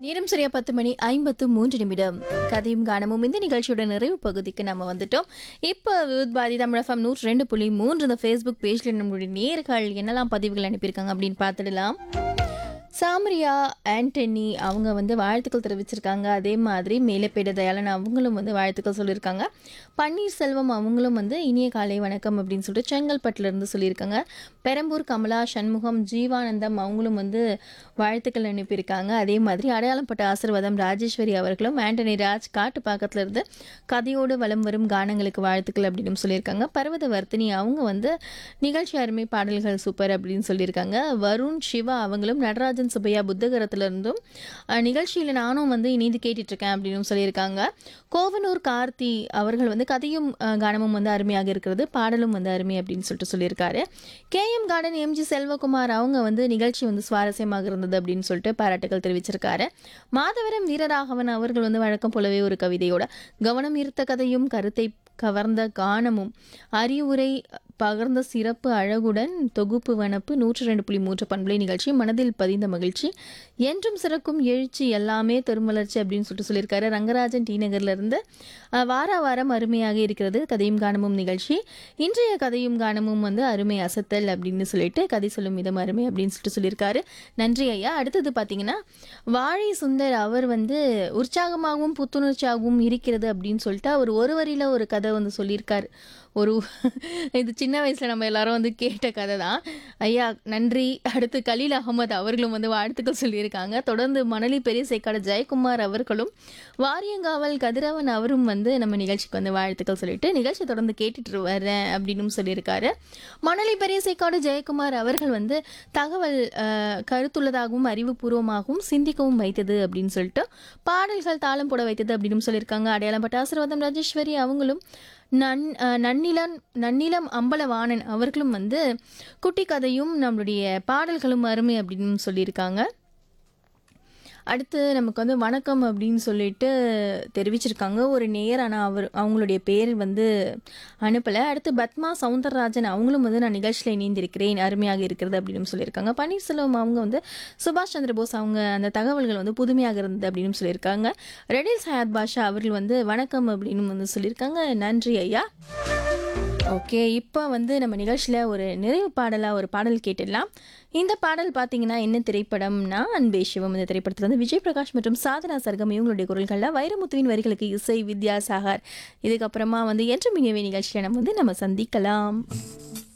நேரம் சரியா பத்து மணி ஐம்பத்து மூன்று நிமிடம் கதையும் காணமும் இந்த நிகழ்ச்சியோட நிறைவு பகுதிக்கு நம்ம வந்துட்டோம் இப்போ வித் பாதி தமிழ் எஃப்எம் நூற்றி ரெண்டு புள்ளி மூன்று இந்த ஃபேஸ்புக் பேஜில் நம்மளுடைய நேர்கள் என்னெல்லாம் பதிவுகள் அனுப்பியிருக்காங்க அப்படின்னு பார்த்துடலாம் சாமரியா ஆண்டனி அவங்க வந்து வாழ்த்துக்கள் தெரிவிச்சிருக்காங்க அதே மாதிரி மேலப்பேட தயாளன் அவங்களும் வந்து வாழ்த்துக்கள் சொல்லியிருக்காங்க பன்னீர்செல்வம் அவங்களும் வந்து இனிய காலை வணக்கம் அப்படின்னு சொல்லிட்டு செங்கல்பட்டுல இருந்து சொல்லியிருக்காங்க பெரம்பூர் கமலா சண்முகம் ஜீவானந்தம் அவங்களும் வந்து வாழ்த்துக்கள் அனுப்பியிருக்காங்க அதே மாதிரி அடையாளப்பட்ட ஆசிர்வாதம் ராஜேஸ்வரி அவர்களும் ஆண்டனி ராஜ் காட்டு பக்கத்துல இருந்து கதையோடு வலம் வரும் கானங்களுக்கு வாழ்த்துக்கள் அப்படின்னு சொல்லியிருக்காங்க பர்வத வர்த்தினி அவங்க வந்து நிகழ்ச்சி அருமை பாடல்கள் சூப்பர் அப்படின்னு சொல்லியிருக்காங்க வருண் சிவா அவங்களும் நடராஜன் சுப்பையா புத்தகரத்துல இருந்தும் அஹ், நிகழ்ச்சியில நானும் வந்து இணைந்து கேட்டுட்டு இருக்கேன் அப்படின்னு சொல்லியிருக்காங்க கோவனூர் கார்த்தி அவர்கள் வந்து கதையும் அஹ், கானமும் வந்து அருமையாக இருக்கிறது பாடலும் வந்து அருமை அப்படின்னு சொல்லிட்டு சொல்லியிருக்காரு K M garden MG Selvakumar அவங்க வந்து நிகழ்ச்சி வந்து சுவாரஸ்யமாக இருந்தது அப்படின்னு சொல்லிட்டு பாராட்டுகள் தெரிவிச்சிருக்காரு மாதவரம் வீரராகவன் அவர்கள் வந்து வழக்கம் போலவே ஒரு கவிதையோட கவனம் ஈர்த்த கதையும் கருத்தை கவர்ந்த கானமும் அறிவுரை பகர்ந்த சிறப்பு அழகுடன் தொகுப்பு வனப்பு நூற்றி ரெண்டு புள்ளி மூன்று பண்பலை நிகழ்ச்சி மனதில் பதிந்த மகிழ்ச்சி என்றும் சிறக்கும் எழுச்சி எல்லாமே பெருமலர்ச்சி அப்படின்னு சொல்லிட்டு சொல்லியிருக்காரு ரங்கராஜன் டி நகர்ல இருந்து அஹ், வார வாரம் அருமையாக இருக்கிறது கதையும் கானமும் நிகழ்ச்சி இன்றைய கதையும் கானமும் வந்து அருமை அசத்தல் அப்படின்னு சொல்லிட்டு கதை சொல்லும் விதம் அருமை அப்படின்னு சொல்லிட்டு சொல்லியிருக்காரு நன்றி ஐயா அடுத்தது பார்த்தீங்கன்னா வாழை சுந்தர் அவர் வந்து உற்சாகமாகவும் புத்துணர்ச்சியாகவும் இருக்கிறது அப்படின்னு சொல்லிட்டு அவர் ஒரு வரியில ஒரு கதை வந்து சொல்லியிருக்காரு ஒரு இது சின்ன வயசுல நம்ம எல்லாரும் வந்து கேட்ட கதை தான் ஐயா நன்றி அடுத்து கலீல் அகமது அவர்களும் வந்து வாழ்த்துக்கள் சொல்லியிருக்காங்க தொடர்ந்து மணலி பெரிய சேக்காடு ஜெயக்குமார் அவர்களும் வாரியங்காவல் கதிரவன் அவரும் வந்து நம்ம நிகழ்ச்சிக்கு வந்து வாழ்த்துக்கள் சொல்லிட்டு நிகழ்ச்சி தொடர்ந்து கேட்டுட்டு வரேன் அப்படின்னு சொல்லியிருக்காரு மணலி பெரிய சேக்காடு ஜெயக்குமார் அவர்கள் வந்து தகவல் அஹ், கருத்துள்ளதாகவும் அறிவுபூர்வமாகவும் சிந்திக்கவும் வைத்தது அப்படின்னு சொல்லிட்டு பாடல்கள் தாளம் போட வைத்தது அப்படின்னு சொல்லியிருக்காங்க அடையாளப்பட்ட ஆசீர்வாதம் ராஜேஸ்வரி அவங்களும் நன் அஹ், நன்னிலம் நன்னிலம் அம்பலவாணன் அவர்களும் வந்து குட்டி கதையும் நம்மளுடைய பாடல்களும் அருமை அப்படின்னு சொல்லியிருக்காங்க அடுத்து நமக்கு வந்து வணக்கம் அப்படின்னு சொல்லிட்டு தெரிவிச்சிருக்காங்க ஒரு நேர் ஆனால் அவர் அவங்களுடைய பேர் வந்து அனுப்பலை அடுத்து பத்மா சவுந்தரராஜன் அவங்களும் வந்து நான் நிகழ்ச்சியில் இணைந்திருக்கிறேன் அருமையாக இருக்கிறது அப்படின்னு சொல்லியிருக்காங்க பன்னீர்செல்வம் அவங்க வந்து சுபாஷ் சந்திர போஸ் அவங்க அந்த தகவல்கள் வந்து புதுமையாக இருந்தது அப்படின்னு சொல்லியிருக்காங்க ரெடில் சயாத் பாஷா அவர்கள் வந்து வணக்கம் அப்படின்னு வந்து சொல்லியிருக்காங்க நன்றி ஐயா ஓகே இப்போ வந்து நம்ம நிகழ்ச்சியில் ஒரு நிறைவு பாடலாக ஒரு பாடல் கேட்டுடலாம் இந்த பாடல் பார்த்தீங்கன்னா என்ன திரைப்படம்னா அன்பே சிவம் இந்த திரைப்படத்தில் வந்து விஜய் பிரகாஷ் மற்றும் சாதனா சர்கம் இவங்களுடைய குரல்களில் வைரமுத்துவின் வரிகளுக்கு இசை வித்யாசாகர் இதுக்கப்புறமா வந்து என்று மினியவே நிகழ்ச்சியில் நம்ம வந்து நம்ம சந்திக்கலாம்